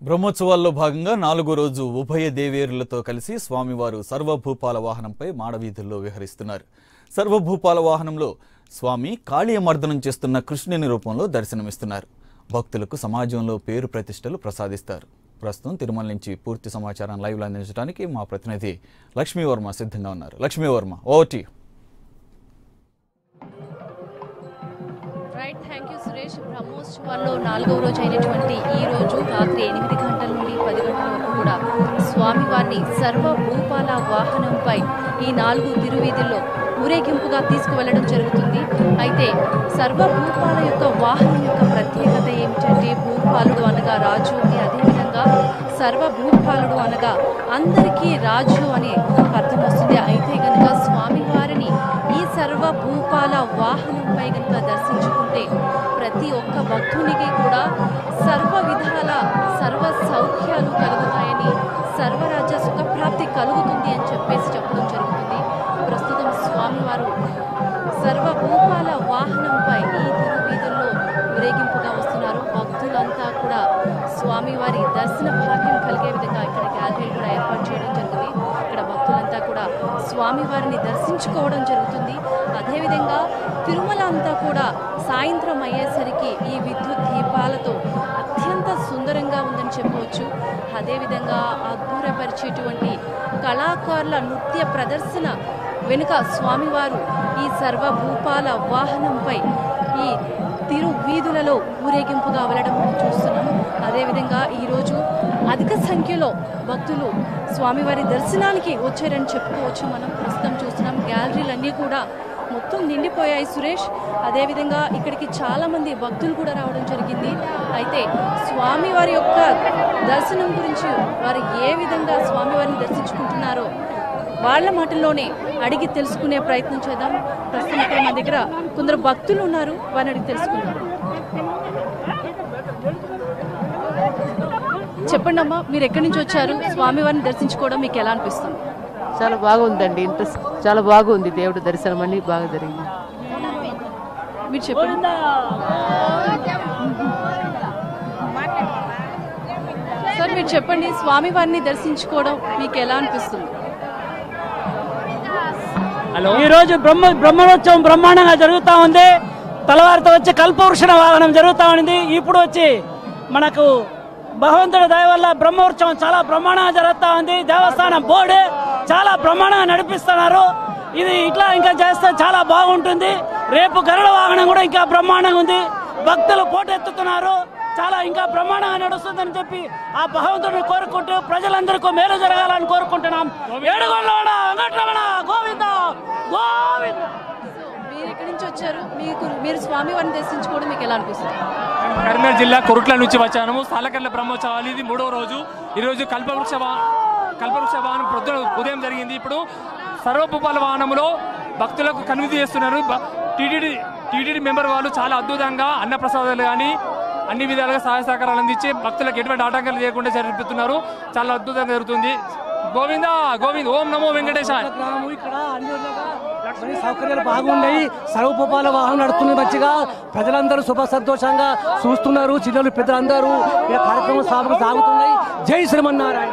బ్రహ్మోత్సవాల్లో భాగంగా నాలుగో రోజు ఉభయ దేవేరులతో కలిసి స్వామివారు సర్వభూపాల వాహనంపై మాడవీధుల్లో విహరిస్తున్నారు సర్వభూపాల వాహనంలో స్వామి కాళీయమర్దనం చేస్తున్న కృష్ణుని రూపంలో దర్శనమిస్తున్నారు భక్తులకు సమాజంలో పేరు ప్రతిష్టలు ప్రసాదిస్తారు ప్రస్తుతం తిరుమల నుంచి పూర్తి సమాచారం లైవ్లో అందించడానికి మా ప్రతినిధి లక్ష్మీవర్మ సిద్ధంగా ఉన్నారు లక్ష్మీవర్మ ఓటీ రైట్ థ్యాంక్ యూ సురేష్ బ్రహ్మోత్సవాల్లో నాలుగవ రోజు అయినటువంటి ఈ రోజు రాత్రి ఎనిమిది గంటల నుండి పది గంటల వరకు కూడా స్వామివారిని సర్వ భూపాల వాహనంపై ఈ నాలుగు తిరువీధుల్లో ఊరేగింపుగా తీసుకువెళ్ళడం జరుగుతుంది అయితే సర్వ భూపాల యొక్క వాహనం యొక్క ప్రత్యేకత ఏమిటంటే భూపాలుడు అనగా రాజు అని అదేవిధంగా సర్వ భూపాలుడు అనగా అందరికీ రాజు అనే అర్థం వస్తుంది అయితే కనుక స్వామివారిని ఈ సర్వ భూపాల వాహనంపై కనుక దర్శించుకుంటే ప్రతి ఒక్క భక్తునికి కూడా సర్వ విధాల సర్వ సౌఖ్యాలు కలుగుతాయని సర్వరాజ్య సుఖప్రాప్తి కలుగుతుంది అని చెప్పేసి చెప్పడం జరుగుతుంది ప్రస్తుతం స్వామివారు సర్వ భూపాల వాహనంపై ఈ తిరువీధుల్లో ఊరేగింపుగా వస్తున్నారు భక్తులంతా కూడా స్వామివారి దర్శన భాగ్యం కలిగే విధంగా ఇక్కడ గ్యాలరీ కూడా ఏర్పాటు చేయడం జరిగింది ఇక్కడ భక్తులంతా కూడా స్వామివారిని దర్శించుకోవడం జరుగుతుంది అదేవిధంగా తిరుమల అంతా కూడా సాయంత్రం అయ్యేసరికి ఈ విద్యుత్ దీపాలతో అత్యంత సుందరంగా ఉందని చెప్పవచ్చు అదేవిధంగా అద్భుతపరిచేటువంటి కళాకారుల నృత్య ప్రదర్శన వెనుక స్వామివారు ఈ సర్వభూపాల వాహనంపై ఈ తిరు వీధులలో ఊరేగింపుగా వెళ్ళడం మనం చూస్తున్నాం అదేవిధంగా ఈరోజు అధిక సంఖ్యలో భక్తులు స్వామివారి దర్శనానికి వచ్చారని చెప్పుకోవచ్చు మనం ప్రస్తుతం చూస్తున్నాం గ్యాలరీలన్నీ కూడా మొత్తం నిండిపోయాయి సురేష్ అదేవిధంగా ఇక్కడికి చాలా మంది భక్తులు కూడా రావడం జరిగింది అయితే స్వామివారి యొక్క దర్శనం గురించి వారు ఏ విధంగా స్వామివారిని దర్శించుకుంటున్నారో వాళ్ళ మాటల్లోనే అడిగి తెలుసుకునే ప్రయత్నం చేద్దాం ప్రస్తుతం ఇక్కడ మన దగ్గర కొందరు భక్తులు ఉన్నారు వారిని అడిగి తెలుసుకుందాం చెప్పండి అమ్మా మీరు ఎక్కడి నుంచి వచ్చారు స్వామివారిని దర్శించుకోవడం మీకు ఎలా అనిపిస్తుంది చాలా బాగుందండి ఇంట్రెస్ట్ చాలా బాగుంది దేవుడి దర్శనం అని బాగా జరిగింది మీరు చెప్పండి సార్ మీరు చెప్పండి స్వామివారిని దర్శించుకోవడం మీకు ఎలా అనిపిస్తుంది ఈ రోజు బ్రహ్మ బ్రహ్మోత్సవం బ్రహ్మాండంగా జరుగుతూ ఉంది తలవారితో వచ్చి కల్పవృషణ వాహనం జరుగుతూ ఉంది ఇప్పుడు వచ్చి మనకు భగవంతుడి దయ వల్ల బ్రహ్మోత్సవం చాలా బ్రహ్మాండంగా జరుగుతూ ఉంది దేవస్థానం బోర్డు చాలా బ్రహ్మాండంగా నడిపిస్తున్నారు ఇది ఇట్లా ఇంకా చేస్తే చాలా బాగుంటుంది రేపు గరుడ వాహనం కూడా ఇంకా బ్రహ్మాండంగా ఉంది భక్తులు పోటెత్తుతున్నారు చాలా ఇంకా బ్రహ్మాండంగా నడుస్తుందని చెప్పి ఆ భగవంతుడిని కోరుకుంటూ ప్రజలందరికీ మేలు జరగాలని కోరుకుంటున్నాం ఏడుగొండలోన వెంకటరమణ గోవింద గోవింద మీరు ఎక్కడి నుంచి వచ్చారు మీకు మీరు స్వామివారిని దర్శించుకోవడం మీకు ఎలా అనిపిస్తుంది కరీంనగర్ జిల్లా కొరుట్ల నుంచి వచ్చాను సాలకర్ల బ్రహ్మోత్సవాలు ఇది మూడో రోజు ఈరోజు కల్పవృక్ష వా- కల్పవృక్ష వాహనం ప్రొద్దున ఉదయం జరిగింది ఇప్పుడు సర్వభూపాల వాహనంలో భక్తులకు కనువిధి చేస్తున్నారు టీటీడీ టీటీడీ మెంబర్ వాళ్ళు చాలా అద్భుతంగా అన్నప్రసాదాలు కానీ అన్ని విధాలుగా సహాయ సహకారాలు అందించి భక్తులకు ఎటువంటి ఆటంకాలు లేకుండా జరిపిస్తున్నారు చాలా అద్భుతంగా జరుగుతుంది గోవింద గోవింద్ ఓం నమో వెంకటేశాయ గ్రామం ఇక్కడ అన్ని విధాలుగా మరి సౌకర్యాలు బాగున్నాయి సర్వభూపాల వాహనం నడుస్తుంది మంచిగా ప్రజలందరూ శుభ సంతోషంగా చూస్తున్నారు చిన్నలు పెద్దలందరూ ఈ కార్యక్రమం సాగు సాగుతున్నాయి జై శ్రీమన్నారాయణ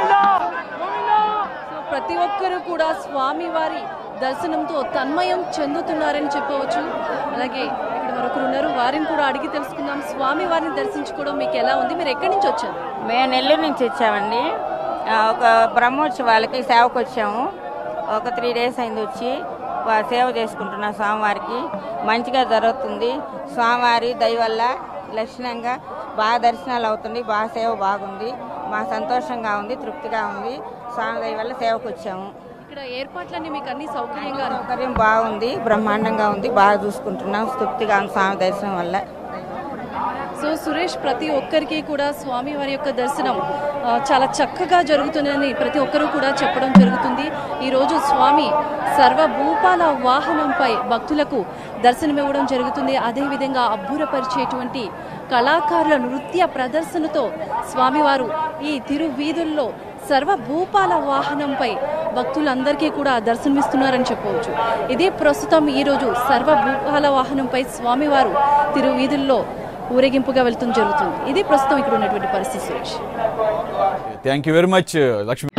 సో ప్రతి ఒక్కరూ కూడా స్వామివారి దర్శనంతో తన్మయం చెందుతున్నారని చెప్పవచ్చు అలాగే ఇక్కడ మరొకరు ఉన్నారు వారిని కూడా అడిగి తెలుసుకుందాం స్వామివారిని దర్శించుకోవడం మీకు ఎలా ఉంది మీరు ఎక్కడి నుంచి వచ్చారు మేము నెల్లూరు నుంచి వచ్చామండి ఆ, ఒక బ్రహ్మోత్సవాలకి సేవకు వచ్చాము ఒక త్రీ డేస్ అయింది వచ్చి వా- సేవ చేసుకుంటున్నాం స్వామివారికి మంచిగా జరుగుతుంది స్వామివారి దయ వల్ల లక్షణంగా బాగా దర్శనాలు అవుతుంది బాగా సేవ బాగుంది మాకు సంతోషంగా ఉంది తృప్తిగా ఉంది స్వామి దయ వల్ల సేవకు వచ్చాము ఇక్కడ ఏర్పాట్లన్నీ మీకు అన్ని సౌకర్యంగా అనిపి- సౌకర్యం బాగుంది బ్రహ్మాండంగా ఉంది బాగా చూసుకుంటున్నాం తృప్తిగా ఉంది స్వామి దర్శనం వల్ల సో సురేష్ ప్రతి ఒక్కరికి కూడా స్వామివారి యొక్క దర్శనం ఆ, చాలా చక్కగా జరుగుతుందని ప్రతి ఒక్కరూ కూడా చెప్పడం జరుగుతుంది ఈరోజు స్వామి సర్వభూపాల వాహనంపై భక్తులకు దర్శనమివ్వడం జరుగుతుంది అదేవిధంగా అబ్బురపరిచేటువంటి కళాకారుల నృత్య ప్రదర్శనతో స్వామివారు ఈ తిరువీధుల్లో సర్వభూపాల వాహనంపై భక్తులందరికీ కూడా దర్శనమిస్తున్నారని చెప్పవచ్చు ఇదే ప్రస్తుతం ఈరోజు సర్వభూపాల వాహనంపై స్వామివారు తిరువీధుల్లో ఊరేగింపుగా వెళ్తుంది జరుగుతుంది ఇది ప్రస్తుతం ఇక్కడ ఉన్నటువంటి పరిస్థితి Suresh thank you very much Lakshmi